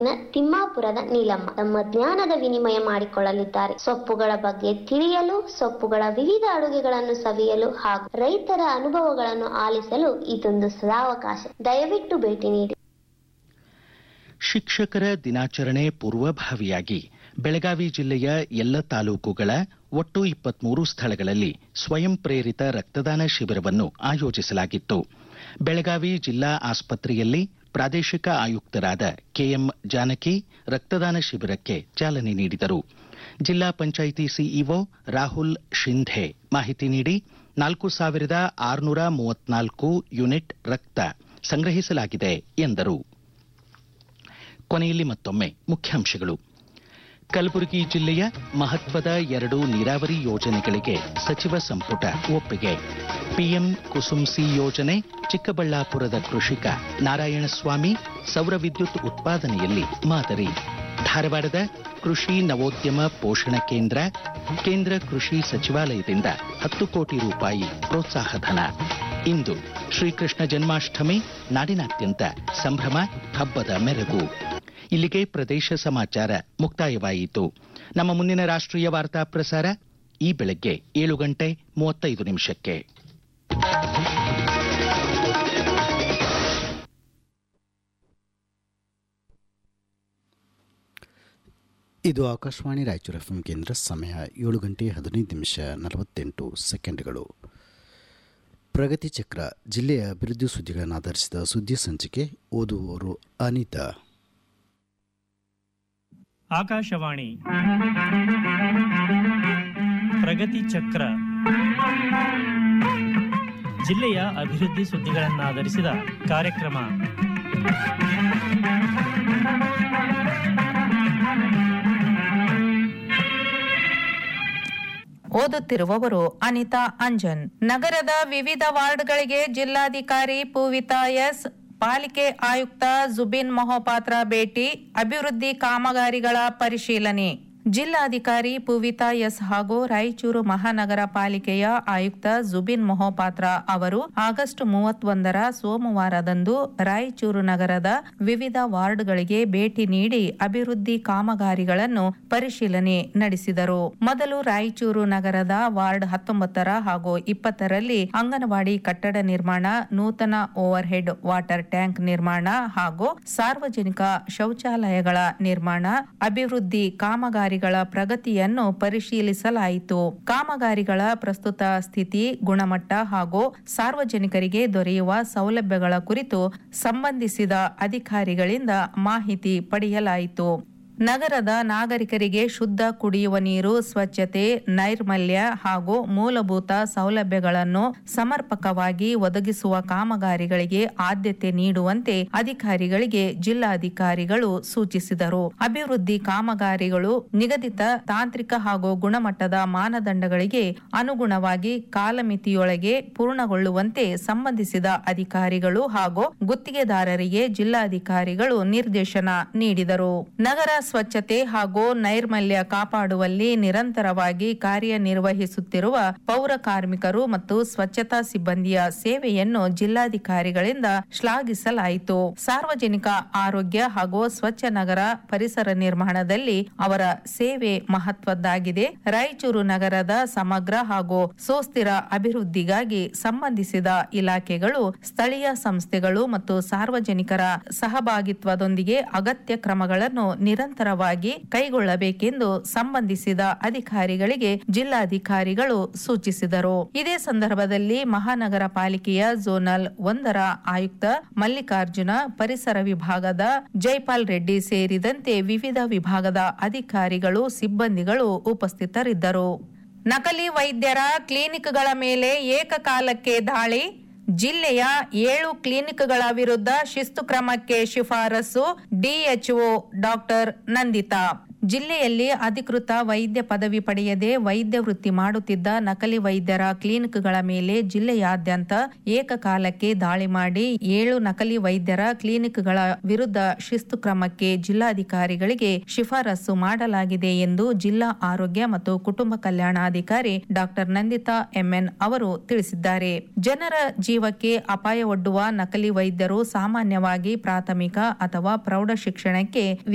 ತಾಲೂಕಿನ ತಿಮ್ಮಾಪುರದ ನೀಲಮ್ಮ ತಮ್ಮ ಜ್ಞಾನದ ವಿನಿಮಯ ಮಾಡಿಕೊಳ್ಳಲಿದ್ದಾರೆ ಸೊಪ್ಪುಗಳ ಬಗ್ಗೆ ತಿಳಿಯಲು ಸೊಪ್ಪುಗಳ ವಿವಿಧ ಅಡುಗೆಗಳನ್ನು ಸವಿಯಲು ಹಾಗೂ ರೈತರ ಅನುಭವಗಳನ್ನು ಆಲಿಸಲು ಇದೊಂದು ಸದಾವಕಾಶ ದಯವಿಟ್ಟು ಭೇಟಿ ನೀಡಿ ಶಿಕ್ಷಕರ ದಿನಾಚರಣೆ ಪೂರ್ವಭಾವಿಯಾಗಿ ಬೆಳಗಾವಿ ಜಿಲ್ಲೆಯ ಎಲ್ಲ ತಾಲೂಕುಗಳ ಒಟ್ಟು ಇಪ್ಪತ್ಮೂರು ಸ್ಥಳಗಳಲ್ಲಿ ಸ್ವಯಂ ಪ್ರೇರಿತ ರಕ್ತದಾನ ಶಿಬಿರವನ್ನು ಆಯೋಜಿಸಲಾಗಿತ್ತು ಬೆಳಗಾವಿ ಜಿಲ್ಲಾ ಆಸ್ಪತ್ರೆಯಲ್ಲಿ ಪ್ರಾದೇಶಿಕ ಆಯುಕ್ತರಾದ ಕೆಎಂ ಜಾನಕಿ ರಕ್ತದಾನ ಶಿಬಿರಕ್ಕೆ ಚಾಲನೆ ನೀಡಿದರು ಜಿಲ್ಲಾ ಪಂಚಾಯಿತಿ ಸಿಇಒ ರಾಹುಲ್ ಶಿಂಧೆ ಮಾಹಿತಿ ನೀಡಿ ನಾಲ್ಕು ಸಾವಿರದ ಆರುನೂರ ಮೂವತ್ನಾಲ್ಕು ಯೂನಿಟ್ ರಕ್ತ ಸಂಗ್ರಹಿಸಲಾಗಿದೆ ಎಂದರು ಕೊನೆಯಲ್ಲಿ ಮತ್ತೊಮ್ಮೆ ಮುಖ್ಯಾಂಶಗಳು ಕಲಬುರಗಿ ಜಿಲ್ಲೆಯ ಮಹತ್ವದ ಎರಡು ನೀರಾವರಿ ಯೋಜನೆಗಳಿಗೆ ಸಚಿವ ಸಂಪುಟ ಒಪ್ಪಿಗೆ ಪಿಎಂ ಕುಸುಮ್ ಸಿ ಯೋಜನೆ ಚಿಕ್ಕಬಳ್ಳಾಪುರದ ಕೃಷಿಕ ನಾರಾಯಣಸ್ವಾಮಿ ಸೌರ ವಿದ್ಯುತ್ ಉತ್ಪಾದನೆಯಲ್ಲಿ ಮಾದರಿ ಧಾರವಾಡದ ಕೃಷಿ ನವೋದ್ಯಮ ಪೋಷಣ ಕೇಂದ್ರ ಕೇಂದ್ರ ಕೃಷಿ ಸಚಿವಾಲಯದಿಂದ ಹತ್ತು ಕೋಟಿ ರೂಪಾಯಿ ಪ್ರೋತ್ಸಾಹಧನ ಇಂದು ಶ್ರೀಕೃಷ್ಣ ಜನ್ಮಾಷ್ಟಮಿ ನಾಡಿನಾದ್ಯಂತ ಸಂಭ್ರಮ ಹಬ್ಬದ ಮೆರಗು ಇಲ್ಲಿಗೆ ಪ್ರದೇಶ ಸಮಾಚಾರ ಮುಕ್ತಾಯವಾಯಿತು ನಮ್ಮ ಮುಂದಿನ ರಾಷ್ಟ್ರೀಯ ವಾರ್ತಾ ಪ್ರಸಾರ ಈ ಬೆಳಗ್ಗೆ ಏಳು ಗಂಟೆ ಮೂವತ್ತೈದು ನಿಮಿಷಕ್ಕೆ ಇದು ಆಕಾಶವಾಣಿ ರಾಯಚೂರು ಎಫ್ ಕೇಂದ್ರ ಸಮಯ ಏಳು ಗಂಟೆ ಹದಿನೈದು ನಿಮಿಷ ನಲವತ್ತೆಂಟು ಸೆಕೆಂಡ್ಗಳು ಪ್ರಗತಿ ಚಕ್ರ ಜಿಲ್ಲೆಯ ಅಭಿವೃದ್ಧಿ ಸುದ್ದಿಗಳನ್ನು ಆಧರಿಸಿದ ಸುದ್ದಿ ಸಂಚಿಕೆ ಓದುವವರು ಅನಿತಾ ಆಕಾಶವಾಣಿ ಪ್ರಗತಿ ಚಕ್ರ ಜಿಲ್ಲೆಯ ಅಭಿವೃದ್ಧಿ ಸುದ್ದಿಗಳನ್ನಾಧರಿಸಿದ ಕಾರ್ಯಕ್ರಮ ಓದುತ್ತಿರುವವರು ಅನಿತಾ ಅಂಜನ್ ನಗರದ ವಿವಿಧ ವಾರ್ಡ್ಗಳಿಗೆ ಜಿಲ್ಲಾಧಿಕಾರಿ ಪೂವಿತಾ ಎಸ್ ಪಾಲಿಕೆ ಆಯುಕ್ತ ಜುಬಿನ್ ಮೊಹಪಾತ್ರ ಭೇಟಿ ಅಭಿವೃದ್ಧಿ ಕಾಮಗಾರಿಗಳ ಪರಿಶೀಲನೆ ಜಿಲ್ಲಾಧಿಕಾರಿ ಪೂವಿತಾ ಎಸ್ ಹಾಗೂ ರಾಯಚೂರು ಮಹಾನಗರ ಪಾಲಿಕೆಯ ಆಯುಕ್ತ ಜುಬಿನ್ ಮೊಹಪಾತ್ರ ಅವರು ಆಗಸ್ಟ್ ಮೂವತ್ತೊಂದರ ಸೋಮವಾರದಂದು ರಾಯಚೂರು ನಗರದ ವಿವಿಧ ವಾರ್ಡ್ಗಳಿಗೆ ಭೇಟಿ ನೀಡಿ ಅಭಿವೃದ್ಧಿ ಕಾಮಗಾರಿಗಳನ್ನು ಪರಿಶೀಲನೆ ನಡೆಸಿದರು ಮೊದಲು ರಾಯಚೂರು ನಗರದ ವಾರ್ಡ್ ಹತ್ತೊಂಬತ್ತರ ಹಾಗೂ ಇಪ್ಪತ್ತರಲ್ಲಿ ಅಂಗನವಾಡಿ ಕಟ್ಟಡ ನಿರ್ಮಾಣ ನೂತನ ಓವರ್ ಹೆಡ್ ವಾಟರ್ ಟ್ಯಾಂಕ್ ನಿರ್ಮಾಣ ಹಾಗೂ ಸಾರ್ವಜನಿಕ ಶೌಚಾಲಯಗಳ ನಿರ್ಮಾಣ ಅಭಿವೃದ್ಧಿ ಕಾಮಗಾರಿಗಳ ಪ್ರಗತಿಯನ್ನು ಪರಿಶೀಲಿಸಲಾಯಿತು ಕಾಮಗಾರಿಗಳ ಪ್ರಸ್ತುತ ಸ್ಥಿತಿ ಗುಣಮಟ್ಟ ಹಾಗೂ ಸಾರ್ವಜನಿಕರಿಗೆ ದೊರೆಯುವ ಸೌಲಭ್ಯಗಳ ಕುರಿತು ಸಂಬಂಧಿಸಿದ ಅಧಿಕಾರಿಗಳಿಂದ ಮಾಹಿತಿ ಪಡೆಯಲಾಯಿತು ನಗರದ ನಾಗರಿಕರಿಗೆ ಶುದ್ಧ ಕುಡಿಯುವ ನೀರು ಸ್ವಚ್ಛತೆ ನೈರ್ಮಲ್ಯ ಹಾಗೂ ಮೂಲಭೂತ ಸೌಲಭ್ಯಗಳನ್ನು ಸಮರ್ಪಕವಾಗಿ ಒದಗಿಸುವ ಕಾಮಗಾರಿಗಳಿಗೆ ಆದ್ಯತೆ ನೀಡುವಂತೆ ಅಧಿಕಾರಿಗಳಿಗೆ ಜಿಲ್ಲಾಧಿಕಾರಿಗಳು ಸೂಚಿಸಿದರು ಅಭಿವೃದ್ಧಿ ಕಾಮಗಾರಿಗಳು ನಿಗದಿತ ತಾಂತ್ರಿಕ ಹಾಗೂ ಗುಣಮಟ್ಟದ ಮಾನದಂಡಗಳಿಗೆ ಅನುಗುಣವಾಗಿ ಕಾಲಮಿತಿಯೊಳಗೆ ಪೂರ್ಣಗೊಳ್ಳುವಂತೆ ಸಂಬಂಧಿಸಿದ ಅಧಿಕಾರಿಗಳು ಹಾಗೂ ಗುತ್ತಿಗೆದಾರರಿಗೆ ಜಿಲ್ಲಾಧಿಕಾರಿಗಳು ನಿರ್ದೇಶನ ನೀಡಿದರು ನಗರ ಸ್ವಚ್ಛತೆ ಹಾಗೂ ನೈರ್ಮಲ್ಯ ಕಾಪಾಡುವಲ್ಲಿ ನಿರಂತರವಾಗಿ ಕಾರ್ಯನಿರ್ವಹಿಸುತ್ತಿರುವ ಪೌರ ಕಾರ್ಮಿಕರು ಮತ್ತು ಸ್ವಚ್ಛತಾ ಸಿಬ್ಬಂದಿಯ ಸೇವೆಯನ್ನು ಜಿಲ್ಲಾಧಿಕಾರಿಗಳಿಂದ ಶ್ಲಾಘಿಸಲಾಯಿತು ಸಾರ್ವಜನಿಕ ಆರೋಗ್ಯ ಹಾಗೂ ಸ್ವಚ್ಛ ನಗರ ಪರಿಸರ ನಿರ್ಮಾಣದಲ್ಲಿ ಅವರ ಸೇವೆ ಮಹತ್ವದ್ದಾಗಿದೆ ರಾಯಚೂರು ನಗರದ ಸಮಗ್ರ ಹಾಗೂ ಸುಸ್ಥಿರ ಅಭಿವೃದ್ಧಿಗಾಗಿ ಸಂಬಂಧಿಸಿದ ಇಲಾಖೆಗಳು ಸ್ಥಳೀಯ ಸಂಸ್ಥೆಗಳು ಮತ್ತು ಸಾರ್ವಜನಿಕರ ಸಹಭಾಗಿತ್ವದೊಂದಿಗೆ ಅಗತ್ಯ ಕ್ರಮಗಳನ್ನು ನಿರಂತರವಾಗಿ ಕೈಗೊಳ್ಳಬೇಕೆಂದು ಸಂಬಂಧಿಸಿದ ಅಧಿಕಾರಿಗಳಿಗೆ ಜಿಲ್ಲಾಧಿಕಾರಿಗಳು ಸೂಚಿಸಿದರು ಇದೇ ಸಂದರ್ಭದಲ್ಲಿ ಮಹಾನಗರ ಪಾಲಿಕೆಯ ಝೋನಲ್ ಒಂದರ ಆಯುಕ್ತ ಮಲ್ಲಿಕಾರ್ಜುನ ಪರಿಸರ ವಿಭಾಗದ ಜೈಪಾಲ್ ರೆಡ್ಡಿ ಸೇರಿದಂತೆ ವಿವಿಧ ವಿಭಾಗದ ಅಧಿಕಾರಿಗಳು ಸಿಬ್ಬಂದಿಗಳು ಉಪಸ್ಥಿತರಿದ್ದರು ನಕಲಿ ವೈದ್ಯರ ಕ್ಲಿನಿಕ್ಗಳ ಮೇಲೆ ಏಕಕಾಲಕ್ಕೆ ದಾಳಿ ಜಿಲ್ಲೆಯ ಏಳು ಕ್ಲಿನಿಕ್ಗಳ ವಿರುದ್ಧ ಶಿಸ್ತು ಕ್ರಮಕ್ಕೆ ಶಿಫಾರಸು ಡಿಎಚ್ಒ ಡಾಕ್ಟರ್ ನಂದಿತಾ ಜಿಲ್ಲೆಯಲ್ಲಿ ಅಧಿಕೃತ ವೈದ್ಯ ಪದವಿ ಪಡೆಯದೆ ವೈದ್ಯ ವೃತ್ತಿ ಮಾಡುತ್ತಿದ್ದ ನಕಲಿ ವೈದ್ಯರ ಕ್ಲಿನಿಕ್ಗಳ ಮೇಲೆ ಜಿಲ್ಲೆಯಾದ್ಯಂತ ಏಕಕಾಲಕ್ಕೆ ದಾಳಿ ಮಾಡಿ ಏಳು ನಕಲಿ ವೈದ್ಯರ ಕ್ಲಿನಿಕ್ಗಳ ವಿರುದ್ಧ ಶಿಸ್ತು ಕ್ರಮಕ್ಕೆ ಜಿಲ್ಲಾಧಿಕಾರಿಗಳಿಗೆ ಶಿಫಾರಸು ಮಾಡಲಾಗಿದೆ ಎಂದು ಜಿಲ್ಲಾ ಆರೋಗ್ಯ ಮತ್ತು ಕುಟುಂಬ ಕಲ್ಯಾಣಾಧಿಕಾರಿ ಡಾಕ್ಟರ್ ನಂದಿತಾ ಎಂಎನ್ ಅವರು ತಿಳಿಸಿದ್ದಾರೆ ಜನರ ಜೀವಕ್ಕೆ ಅಪಾಯವೊಡ್ಡುವ ನಕಲಿ ವೈದ್ಯರು ಸಾಮಾನ್ಯವಾಗಿ ಪ್ರಾಥಮಿಕ ಅಥವಾ ಪ್ರೌಢ ಶಿಕ್ಷಣಕ್ಕೆ